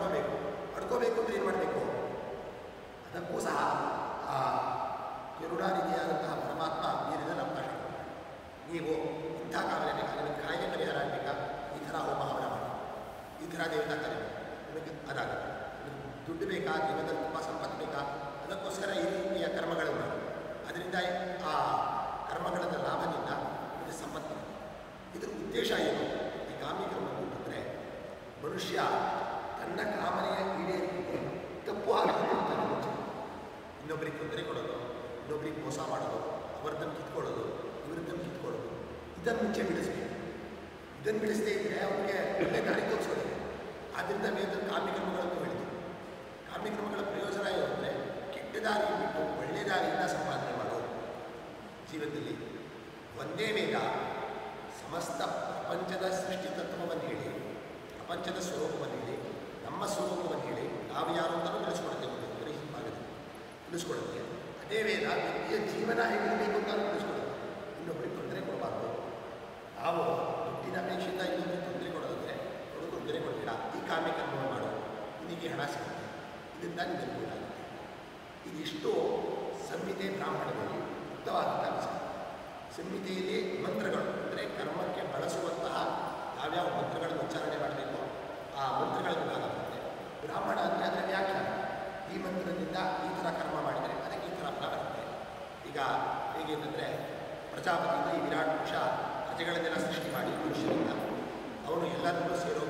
ಪಡ್ಕೋಬೇಕು ಪಡ್ಕೋಬೇಕು ಅಂದರೆ ಏನು ಮಾಡಬೇಕು ಅದಕ್ಕೂ ಸಹ ಆ ಕರುಣಾನಿಧಿಯಾದಂತಹ ಪರಮಾತ್ಮ ನೀರಿನಲ್ಲಿ ಅವಕಾಶ ಕೊಡ್ತಾನೆ. ನೀವು ಇಂಥ ಕಾಯಿಲೆ ನಿಮಗೆ ಕಾಯಿಲೆ ಪರಿಹಾರ ಆಗಬೇಕಾ ಈ ಥರ ಹೋಮ ಹವನ ಮಾಡಿ ಈ ಥರ ದೇವತಾ ಕಾರ್ಯ ಮಾಡಿ. ನಿಮಗೆ ಅದಾಗುತ್ತೆ ನಿಮಗೆ ದುಡ್ಡು ಬೇಕಾ ಜೀವನದಲ್ಲಿ ತುಂಬ ಸಂಪತ್ತು ಬೇಕಾ ಅದಕ್ಕೋಸ್ಕರ ಈ ರೀತಿಯ ಕರ್ಮಗಳನ್ನು ಮಾಡಿ ಅದರಿಂದ ಆ ಕರ್ಮಗಳ ಲಾಭದಿಂದ ನಿಮಗೆ ಸಂಪತ್ತು ಬರುತ್ತೆ. ಇದ್ರ ಉದ್ದೇಶ ಏನು ಈ ಕಾಮಿ ಕರ್ಮ ಅಂತಂದರೆ ಮನುಷ್ಯ ತನ್ನ ಕಾಮನೆಯ ಈಡೇರಿಕೆಗೆ ತಪ್ಪು ಹಾಕಿಕೊಳ್ಳುತ್ತಾನೆ ಮುಂಚೆ ಇನ್ನೊಬ್ಬರಿಗೆ ತೊಂದರೆ ಕೊಡೋದು ಇನ್ನೊಬ್ಬರಿಗೆ ಮೋಸ ಮಾಡೋದು ಅವರದನ್ನು ಕಿತ್ಕೊಳ್ಳೋದು ಇವರದ್ದನ್ನು ಕಿತ್ಕೊಳ್ಳೋದು ಇದನ್ನು ಮುಂಚೆ ಬಿಡಿಸ್ಬೇಕು ಇದನ್ನು ಬಿಡಿಸದೇ ಇದ್ದರೆ ಅವನಿಗೆ ಒಳ್ಳೆ ದಾರಿ ತೋರಿಸೋದಿಲ್ಲ ಆದ್ದರಿಂದ ವೇದ ಕಾಮ್ಯಕರ್ಮಗಳನ್ನು ಹೇಳಿತು ಕಾಮ್ಯಕರ್ಮಗಳ ಪ್ರಯೋಜನ ಏನು ಅಂದರೆ ಕೆಟ್ಟ ದಾರಿ ಬಿಟ್ಟು ಒಳ್ಳೆ ದಾರಿಯಿಂದ ಸಂಪಾದನೆ ಮಾಡೋದು ಜೀವನದಲ್ಲಿ ಒಂದೇ ವೇದ ಸಮಸ್ತ ಪ್ರಪಂಚದ ಸೃಷ್ಟಿ ತತ್ವವನ್ನು ಹೇಳಿ ಪ್ರಪಂಚದ ಸ್ವರೂಪವನ್ನು ಹೇಳಿ ನಮ್ಮ ಸ್ವರೂಪವನ್ನು ಹೇಳಿ ನಾವು ಯಾರು ಅಂತಲೂ ತಿಳಿಸ್ಕೊಡುತ್ತೆ ಒಂದು ಬರೀ ಭಾಗದಲ್ಲಿ ತಿಳಿಸ್ಕೊಡುತ್ತೆ ಅದೇ ವೇದ ವ್ಯಕ್ತಿಯ ಜೀವನ ಹೇಗಿರಬೇಕು ಅಂತ ತಿಳಿಸ್ಕೊಡುತ್ತೆ ಇನ್ನೊಬ್ಬರಿಗೆ ತೊಂದರೆ ಕೊಡಬಾರ್ದು ನಾವು ದುಡ್ಡಿನ ಅಪೇಕ್ಷೆಯಿಂದ ಇನ್ನೊಬ್ಬರಿಗೆ ತೊಂದರೆ ಕೊಡೋದಂದರೆ ಅವರು ತೊಂದರೆ ಕೊಡಬೇಡ ಈ ಕಾಮ್ಯ ಕರ್ಮವನ್ನು ಮಾಡು ನಿನಗೆ ಹಣ ಸಿಗುತ್ತೆ ಇದರಿಂದ ನಿಮಗೆ ಅನುಕೂಲ ಆಗುತ್ತೆ ಇದಿಷ್ಟು ಸಂಹಿತೆ ಬ್ರಾಹ್ಮಣದಲ್ಲಿ ಮುಕ್ತವಾದಂಥ ವಿಚಾರ ಸಂಹಿತೆಯಲ್ಲಿ ಮಂತ್ರಗಳು ಅಂದರೆ ಕರ್ಮಕ್ಕೆ ಬಳಸುವಂತಹ ಯಾವ್ಯಾವ ಮಂತ್ರಗಳನ್ನು ಉಚ್ಚಾರಣೆ ಮಾಡಬೇಕು ಆ ಮಂತ್ರಗಳ ವಿಭಾಗ ಬರುತ್ತೆ ಬ್ರಾಹ್ಮಣ ಅಂದರೆ ಅದರ ವ್ಯಾಖ್ಯಾನ ಈ ಮಂತ್ರದಿಂದ ಈ ಥರ ಕರ್ಮ ಮಾಡಿದರೆ ಅದಕ್ಕೆ ಈ ಥರ ಫಲ ಬರುತ್ತೆ ಈಗ ಹೇಗೆ ಅಂತಂದರೆ ಪ್ರಜಾಪತಿಯಿಂದ ಈ ವಿರಾಟ್ ಪುರುಷ ಪ್ರಜೆಗಳನ್ನೆಲ್ಲ ಸೃಷ್ಟಿ ಮಾಡಿ ಮನುಷ್ಯರಿಂದ ಅವನು ಎಲ್ಲರನ್ನೂ ಸೇರೋ